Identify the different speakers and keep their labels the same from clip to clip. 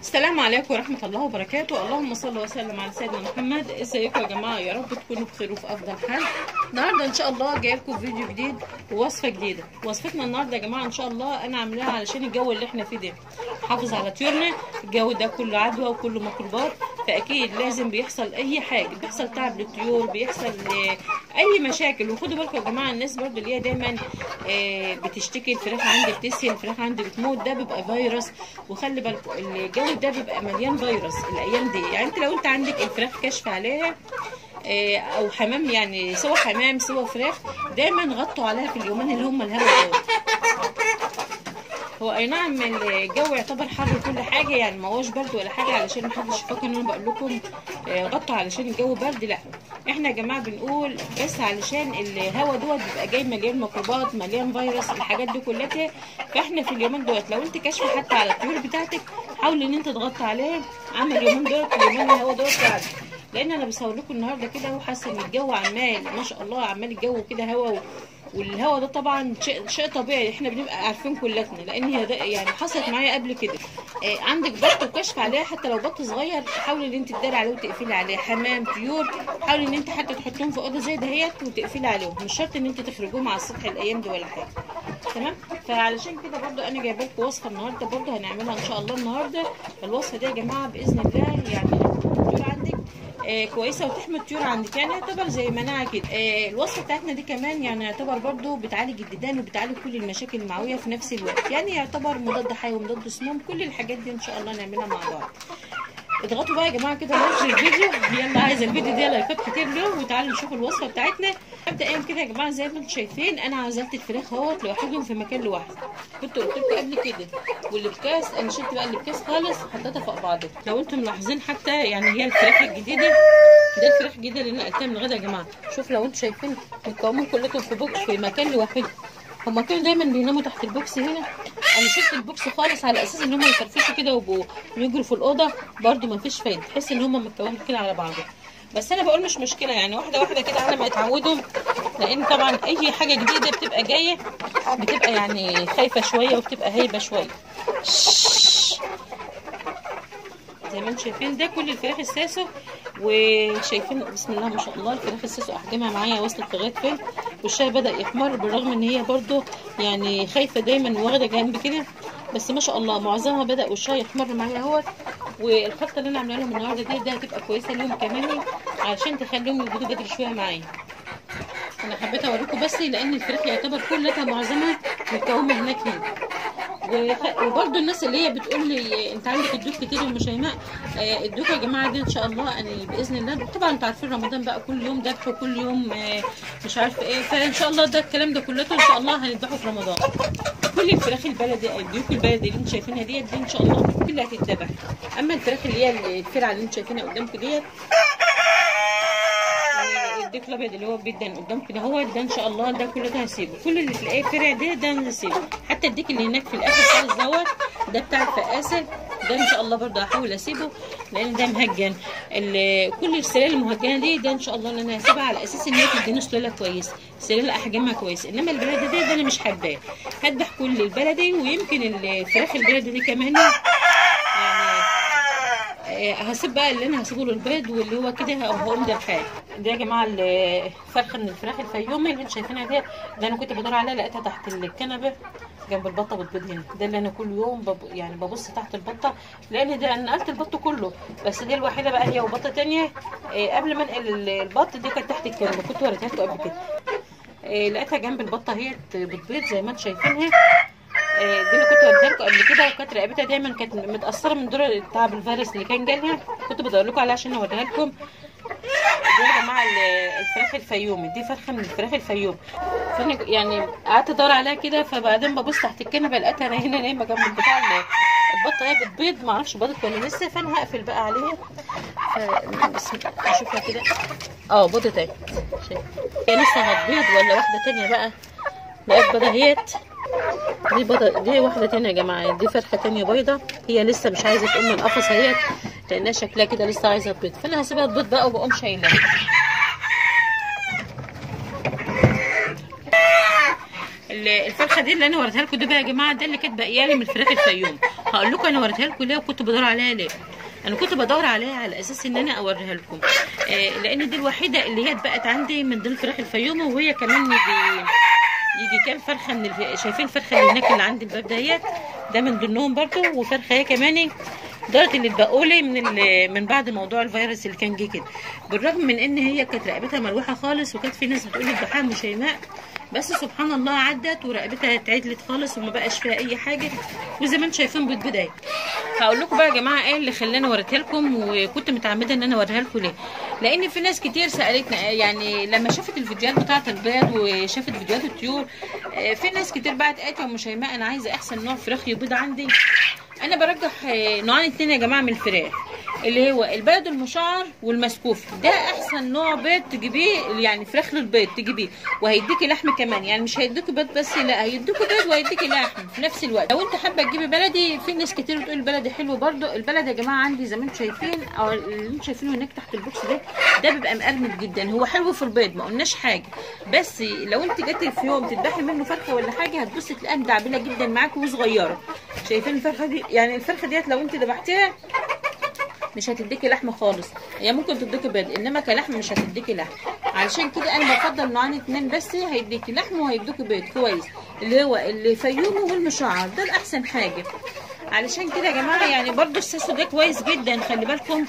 Speaker 1: السلام عليكم ورحمة الله وبركاته اللهم صل وسلم على سيدنا محمد ازيكم يا جماعة يا رب تكونوا بخير وفي أفضل حال النهاردة إن شاء الله جايب لكم فيديو جديد ووصفة جديدة وصفتنا النهاردة يا جماعة إن شاء الله أنا عاملاها علشان الجو اللي إحنا فيه ده نحافظ على طيورنا الجو ده كله عدوى وكله ميكروبات فأكيد لازم بيحصل أي حاجة بيحصل تعب للطيور بيحصل آه، أي مشاكل وخدوا بالكم يا جماعة الناس برضو اللي هي دايما آه، بتشتكي الفراخ عندي بتسهل الفراخ عندي بتموت ده بيبقى فيروس وخلي بالكم الجو ده بيبقى مليان فيروس الايام دي يعني انت لو انت عندك الفراخ كشف عليها آه، او حمام يعني سواء حمام سواء فراخ دايما غطوا عليها في اليومين اللي هم الهوا دول هو اي نعم الجو يعتبر حر وكل حاجه يعني ما هوش برد ولا حاجه علشان محدش يفكر ان انا بقول لكم آه، غطوا علشان الجو برد لا احنا يا جماعه بنقول بس علشان الهوا دوت بيبقى جاي مليان ميكروبات مليان فيروس الحاجات دي كلها فاحنا في اليومين دوت لو انت كاشفه حتى على الطيور بتاعتك حاولي ان انت تغطي عليه عمل اليومين دوت اليومين الهوا دوت بعد لان انا بصور لكم النهارده كده وحاسه ان الجو عمال ما شاء الله عمال الجو كده هوا و... والهوا ده طبعا شيء شيء طبيعي احنا بنبقى عارفين كلتنا لان هي ده يعني حصلت معايا قبل كده آه عندك بط وكشف عليها حتى لو بط صغير حاولي ان انت تداري عليه وتقفلي عليه حمام طيور حاولي ان انت حتى تحطهم في اوضه زي دهيت وتقفلي عليهم مش شرط ان انت تخرجوهم على السطح الايام دي ولا حاجه تمام فعلشان كده برضو انا جايبه لكم وصفه النهارده برضو هنعملها ان شاء الله النهارده الوصفه دي يا جماعه باذن الله يعني الطيور عندك آه كويسه وتحمي الطيور عندك يعني يعتبر زي مناعه كده آه الوصفه بتاعتنا دي كمان يعني يعتبر برضو بتعالج الديدان وبتعالج كل المشاكل المعويه في نفس الوقت يعني يعتبر مضاد حيوي ومضاد سموم كل الحاجات دي ان شاء الله نعملها مع بعض اضغطوا بقى يا جماعه كده لايك للفيديو يلا عايز الفيديو ده لايكات كتير له وتعالوا نشوف الوصفه بتاعتنا مبدئيا كده يا جماعه زي ما انتم شايفين انا عزلت الفراخ اهوت لوحدهم في مكان لوحده كنت قلت لكم قبل كده واللي بكاس انا شلت بقى اللي بكاس خالص حطيتها فوق بعضها لو انتم ملاحظين حتى يعني هي الفراخ الجديده ده الفراخ الجديده اللي نقلتها من الغدا يا جماعه شوف لو انتم شايفين متكونين كلكم في بوكس في مكان لوحده هما كانوا دايما بيناموا تحت البوكس هنا انا شلت البوكس خالص على اساس ان هما يفرفشوا كده ويبقوا يجروا في الاوضه برده ما فيش فايده تحس ان هما متكونين كده على بعضهم بس انا بقول مش مشكله يعني واحده واحده كده على ما يتعودوا لان طبعا اي حاجه جديده بتبقى جايه بتبقى يعني خايفه شويه وبتبقى هايبه شويه زي ما انتم شايفين ده كل الفراخ الساسو وشايفين بسم الله ما شاء الله الفراخ الساسو احجامها معايا وصلت لغايه فين والشاي بدا يحمر بالرغم ان هي برده يعني خايفه دايما واخده جنب كده بس ما شاء الله معظمها بدا والشاي يحمر معايا اهوت والخلطه اللي انا عاملاها لهم النهارده دي ده هتبقى كويسه ليهم كمان علشان تخليهم يبقوا بدري شويه معايا انا حبيت اوريكم بس لان الفراخ يعتبر كلها معظمها متكونه هناك هنا وخ... وبرده الناس اللي هي بتقول لي انت عندك الدوك كتير يا ام شيماء آه الدوك يا جماعه دي ان شاء الله يعني باذن الله طبعا انتوا عارفين رمضان بقى كل يوم ذبح وكل يوم آه مش عارفه ايه فان شاء الله ده الكلام ده كله ان شاء الله هنذبحه في رمضان كل الفراخ البلدي الديوك البلدي اللي انتوا شايفينها ديت دي ان شاء الله كلها هتتذبح اما الفراخ اللي هي الفرعه اللي انتوا شايفينها قدامكم ديت الديك الابيض اللي هو بيدن قدام كده هو ده ان شاء الله ده كله ده هسيبه كل اللي تلاقيه فرع ده ده انا هسيبه حتى الديك اللي هناك في الاخر خالص دوت ده بتاع الفقاسه ده ان شاء الله برضه هحاول اسيبه لان ده مهجن كل السلال المهجنه دي ده ان شاء الله انا هسيبها على اساس ان هي تديني سلاله كويسه سلاله احجامها كويسه انما البلدي ده, ده انا مش حباه هذبح كل البلدي ويمكن الفراخ البلدي دي كمان يعني هسيب بقى اللي انا هسيبه للبيض واللي هو كده هقوم ذبحاه ده يا جماعه الفرخه من الفراخ الفيومي اللي انتوا شايفينها دي ده انا كنت بدور عليها لقيتها تحت الكنبه جنب البطه بتبيض هنا ده اللي انا كل يوم بب... يعني ببص تحت البطه لان ده انا نقلت البط كله بس دي الوحيده بقى هي وبطه ثانيه إيه قبل ما انقل البط دي كانت تحت الكنبه كنت وريتها لكم قبل كده إيه لقيتها جنب البطه هي بتبيض زي ما انتوا شايفينها دي اللي كنت وريتها لكم قبل كده وكانت رقبتها دايما كانت متاثره من دور التعب الفيروس اللي كان جالها كنت بدور لكم عليها عشان اوريها لكم دي يا جماعه الفراخ الفيومي دي فرخه من الفراخ الفيوم فانا يعني قعدت ادور عليها كده فبعدين ببص تحت الكنبه لقيتها انا هنا نايمه جنب البتاع البطه هي بتبيض ما اعرفش بيضت ولا لسه فانا هقفل بقى عليها بس اشوفها كده اه بيضت اهي هي لسه هتبيض ولا واحده تانية بقى لقيت بيضه اهيت دي بيضه دي واحده تانية يا جماعه دي فرخه تانية بيضه هي لسه مش عايزه تقوم من القفص اهيت لانها شكلها كده لسه عايزه تبيض فانا هسيبها تبيض بقى وبقوم شايلاها آه الفرخه دي اللي انا وريتها لكم دي بقى يا جماعه ده اللي كانت باقيه لي من فراخ الفيوم هقول لكم انا وريتها لكم ليه وكنت بدور عليها ليه انا كنت بدور عليها على اساس ان انا اوريها لكم آه لان دي الوحيده اللي هي اتبقت عندي من ضمن فراخ الفيوم وهي كمان يجي يجي كام فرخه من الف... شايفين الفرخه اللي هناك اللي عند الباب ديت ده من ضمنهم برضو وفرخه هي كمان دولت اللي اتبقوا لي من ال... من بعد موضوع الفيروس اللي كان جه كده بالرغم من ان هي كانت رقبتها ملوحه خالص وكانت في ناس بتقول لي الضحيه مش شيماء بس سبحان الله عدت ورقبتها اتعدلت خالص وما بقاش فيها اي حاجه وزي ما انتم شايفين بالبدايه هقول لكم بقى يا جماعه ايه اللي خلاني وريتها لكم وكنت متعمده ان انا اوريها لكم ليه لان في ناس كتير سالتنا يعني لما شافت الفيديوهات بتاعه البيض وشافت فيديوهات الطيور في ناس كتير بعت قالت يا ام شيماء انا عايزه احسن نوع فراخ يبيض عندي انا برجح نوعين اتنين يا جماعه من الفراخ اللي هو البيض المشعر والمسكوف ده احسن نوع بيض تجيبيه يعني فراخ للبيض تجيبيه وهيديكي لحم كمان يعني مش هيديكي بيض بس لا هيديكي بيض وهيديكي لحم في نفس الوقت لو انت حابه تجيبي بلدي في ناس كتير بتقول البلدي حلو برده البلد يا جماعه عندي زي ما انتم شايفين او اللي انتم شايفينه هناك تحت البوكس ده ده بيبقى مقرمد جدا هو حلو في البيض ما قلناش حاجه بس لو انت جيتي في يوم تذبحي منه فرخه ولا حاجه هتبصي تلاقيها مدعبله جدا معاكي وصغيره شايفين الفرخه دي يعني الفرخه ديت لو انت ذبحتيها مش هتديكي لحمه خالص هي ممكن تديكي بيض انما كلحم مش هتديكي لحم علشان كده انا بفضل نوعين اتنين بس هيديكي لحم وهيديكي بيض كويس اللي هو اللي فيومي والمشعر ده الاحسن حاجه علشان كده يا جماعه يعني برضو الساسو ده كويس جدا خلي بالكم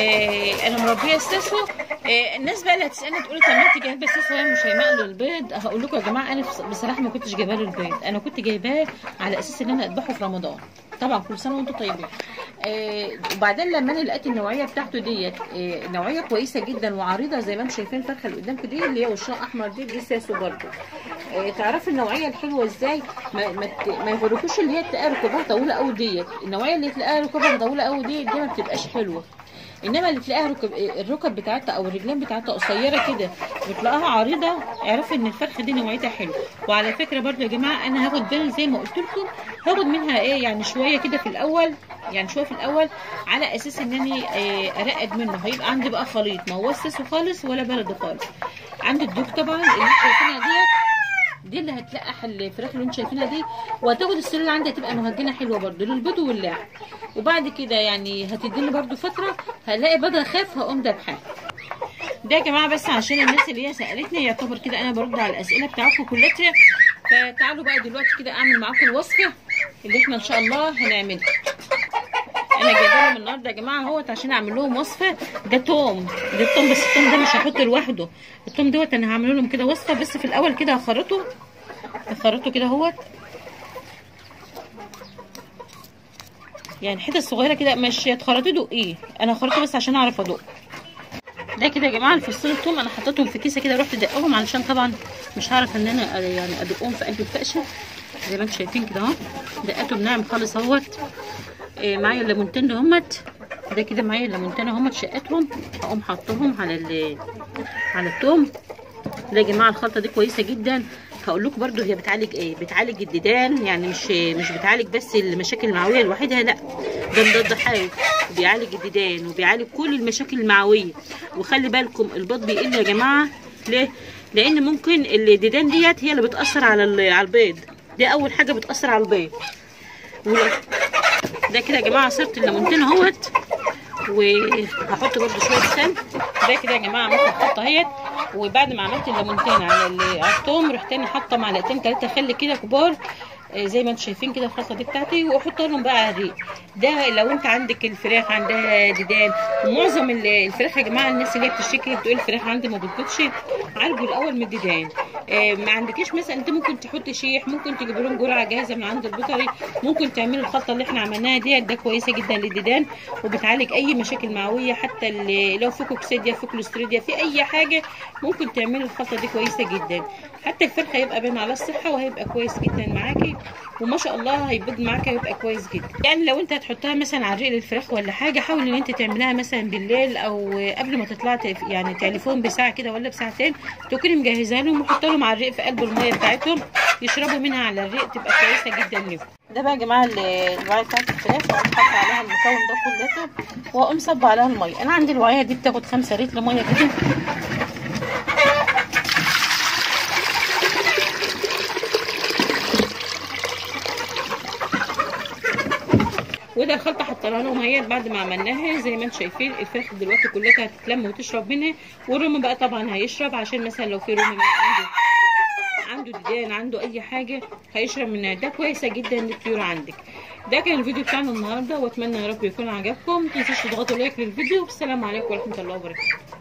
Speaker 1: آه انا مربيه الساسو آه الناس بقى اللي هتسالني تقولي طب ما انت جايبه الساسو هي مش هيماء له البيض هقول لكم يا جماعه انا بصراحه ما كنتش جايباه له البيض انا كنت جايباه على اساس ان انا اذبحه في رمضان طبعا كل سنه وانتم طيبين آه وبعدين لما انا لقيت النوعيه بتاعته ديت آه نوعيه كويسه جدا وعريضه زي ما انتم شايفين الفرخه اللي قدامكم دي اللي هي وشها احمر دي دي ساسو برده آه تعرفي النوعيه الحلوه ازاي ما ما, ما يغركوش اللي هي تلاقيها ركبها طويله قوي ديت النوعيه اللي تلاقيها ركبها طويله قوي ديت دي ما بتبقاش حلوه انما اللي تلاقيها ركب الركب بتاعتها او الرجلين بتاعتها قصيره كده وتلاقيها عريضه اعرفي ان الفرخه دي نوعيتها حلوه وعلى فكره برضو يا جماعه انا هاخد بالي زي ما قلت لكم هاخد منها ايه يعني شويه كده في الاول يعني شويه في الاول على اساس ان انا إيه ارقد منه هيبقى عندي بقى خليط ما هو ساسو خالص ولا بلدي خالص عندي الدوك طبعا اللي انتوا شايفينها ديت دي اللي هتلقح الفراخ اللي انتوا شايفينها دي وهتاخد السلوله عندي هتبقى مهجنه حلوه برده للبيض واللحم وبعد كده يعني هتديني برده فتره هلاقي بدل خاف هقوم دبحها ده يا جماعه بس عشان الناس اللي هي سالتني يعتبر كده انا برد على الاسئله بتاعتكم كلها فتعالوا بقى دلوقتي كده اعمل معاكم الوصفه اللي احنا ان شاء الله هنعملها انا جايبه لهم النهارده يا جماعه اهوت عشان اعمل لهم وصفه ده توم ده التوم بس التوم ده مش هحطه لوحده التوم دوت انا هعمل لهم كده وصفه بس في الاول كده هخرطه هخرطه كده اهوت يعني حتت صغيره كده مش هتخرطوا دقيه انا هخرطه بس عشان اعرف ادق ده كده يا جماعه الفصين التوم انا حطيتهم في كيسه كده رحت ادقهم علشان طبعا مش هعرف ان انا يعني ادقهم في قلب الفقشه زي ما انتم شايفين كده اهو دقاتهم ناعم خالص اهوت إيه معايا الليمونتين دهمت ده كده معايا الليمونتين اهمت شقتهم هقوم حاطهم على ال على التوم ده يا جماعه الخلطه دي كويسه جدا هقول لكم برده هي بتعالج ايه بتعالج الديدان يعني مش مش بتعالج بس المشاكل المعويه لوحدها لا ده مضاد حيوي وبيعالج الديدان وبيعالج كل المشاكل المعويه وخلي بالكم البيض بيقل يا جماعه ليه لان ممكن الديدان ديت هي اللي بتاثر على على البيض دي اول حاجه بتاثر على البيض ده كده يا جماعه عصرت الليمونتين اهوت وهحط برده شويه سمن ده كده يا جماعه ممكن احط اهيت وبعد ما عملت الليمونتين على على الثوم رحت تاني حاطه معلقتين ثلاثه خل كده كبار زي ما انتم شايفين كده الخلطه دي بتاعتي واحط لهم بقى على الريق ده لو انت عندك الفراخ عندها ديدان ومعظم الفراخ يا جماعه الناس اللي هي بتشتكي بتقول الفراخ عندي ما بتبيضش عالجوا الاول من الديدان آه ما عندكيش مثلا انت ممكن تحطي شيح ممكن تجيبي لهم جرعه جاهزه من عند البيطري ممكن تعملي الخلطه اللي احنا عملناها ديت ده كويسه جدا للديدان وبتعالج اي مشاكل معويه حتى لو في كوكسيديا في كوليستريديا في اي حاجه ممكن تعملي الخلطه دي كويسه جدا حتى الفرخه هيبقى باين على الصحه وهيبقى كويس جدا معاكي وما شاء الله هيبيض معاك هيبقى كويس جدا يعني لو انت هتحطها مثلا على الريق للفراخ ولا حاجه حاول ان انت تعملها مثلا بالليل او قبل ما تطلع يعني تليفون بساعه كده ولا بساعتين تكوني مجهزه لهم وحط لهم على الريق في قلب الميه بتاعتهم يشربوا منها على الريق تبقى كويسه جدا لهم ده بقى يا جماعه الوعيه بتاعت الفراخ هحط عليها المكون ده كله واقوم صب عليها الميه انا عندي الوعيه دي بتاخد 5 لتر ميه كده وده الخلطه حطينا لهم هي بعد ما عملناها زي ما انتم شايفين الفراخ دلوقتي كلها هتتلم وتشرب منها والرومي بقى طبعا هيشرب عشان مثلا لو في رومي عنده عنده ديدان عنده اي حاجه هيشرب منها ده كويسه جدا للطيور عندك ده كان الفيديو بتاعنا النهارده واتمنى يا رب يكون عجبكم متنسوش تضغطوا لايك للفيديو والسلام عليكم ورحمه الله وبركاته